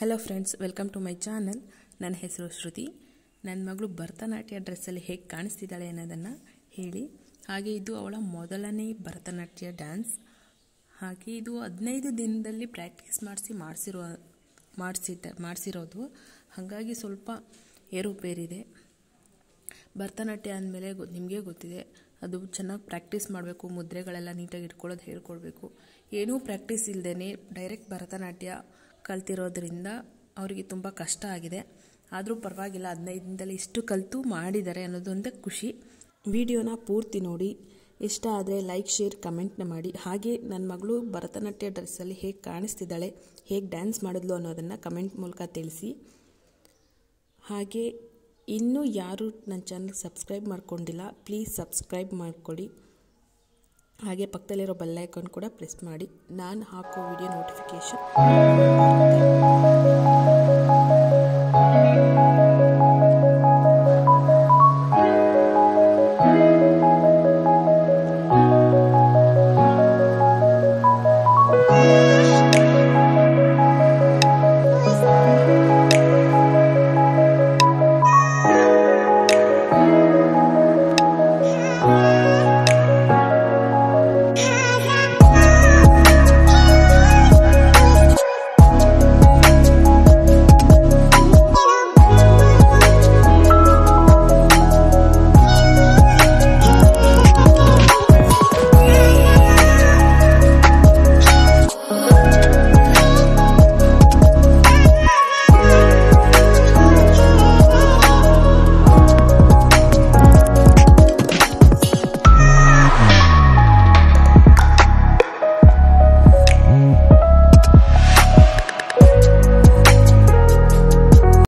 hello friends welcome to my channel ನನ್ನ ಹೆಸರು ಶ್ರುತಿ ನನ್ನ ಮಗಳು ಭರತನಾಟ್ಯ ಡ್ರೆಸ್ಸಲ್ಲಿ ಹೇಗೆ ಕಾಣಿಸ್ತಿದ್ದಾಳೆ ಅನ್ನೋದನ್ನು ಹೇಳಿ ಹಾಗೆ ಇದು ಅವಳ ಮೊದಲನೇ ಭರತನಾಟ್ಯ ಡ್ಯಾನ್ಸ್ ಹಾಗೆ ಇದು ಹದಿನೈದು ದಿನದಲ್ಲಿ ಪ್ರಾಕ್ಟೀಸ್ ಮಾಡಿಸಿ ಮಾಡಿಸಿರೋ ಮಾಡಿಸಿಟ್ಟ ಮಾಡಿಸಿರೋದು ಹಾಗಾಗಿ ಸ್ವಲ್ಪ ಏರುಪೇರಿದೆ ಭರತನಾಟ್ಯ ಅಂದಮೇಲೆ ಗೊ ನಿಮಗೆ ಗೊತ್ತಿದೆ ಅದು ಚೆನ್ನಾಗಿ ಪ್ರಾಕ್ಟೀಸ್ ಮಾಡಬೇಕು ಮುದ್ರೆಗಳೆಲ್ಲ ನೀಟಾಗಿ ಇಟ್ಕೊಳ್ಳೋದು ಹೇಳ್ಕೊಡ್ಬೇಕು ಏನೂ ಪ್ರಾಕ್ಟೀಸ್ ಇಲ್ಲದೇ ಡೈರೆಕ್ಟ್ ಭರತನಾಟ್ಯ ಕಲ್ತಿರೋದ್ರಿಂದ ಅವರಿಗೆ ತುಂಬ ಕಷ್ಟ ಆಗಿದೆ ಆದರೂ ಪರವಾಗಿಲ್ಲ ಹದಿನೈದು ದಿನದಲ್ಲಿ ಇಷ್ಟು ಕಲಿತು ಮಾಡಿದ್ದಾರೆ ಅನ್ನೋದೊಂದೇ ಖುಷಿ ವಿಡಿಯೋನ ಪೂರ್ತಿ ನೋಡಿ ಇಷ್ಟ ಆದರೆ ಲೈಕ್ ಶೇರ್ ಕಮೆಂಟ್ನ ಮಾಡಿ ಹಾಗೆ ನನ್ನ ಮಗಳು ಭರತನಾಟ್ಯ ಡ್ರೆಸ್ಸಲ್ಲಿ ಹೇಗೆ ಕಾಣಿಸ್ತಿದ್ದಾಳೆ ಹೇಗೆ ಡ್ಯಾನ್ಸ್ ಮಾಡಿದ್ಲು ಅನ್ನೋದನ್ನು ಕಮೆಂಟ್ ಮೂಲಕ ತಿಳಿಸಿ ಹಾಗೆ ಇನ್ನೂ ಯಾರು ನನ್ನ ಚಾನಲ್ಗೆ ಸಬ್ಸ್ಕ್ರೈಬ್ ಮಾಡ್ಕೊಂಡಿಲ್ಲ ಪ್ಲೀಸ್ ಸಬ್ಸ್ಕ್ರೈಬ್ ಮಾಡಿಕೊಡಿ ಹಾಗೆ ಪಕ್ಕದಲ್ಲಿರೋ ಬೆಲ್ ಐಕಾನ್ ಕೂಡ ಪ್ರೆಸ್ ಮಾಡಿ ನಾನು ಹಾಕೋ ವಿಡಿಯೋ ನೋಟಿಫಿಕೇಷನ್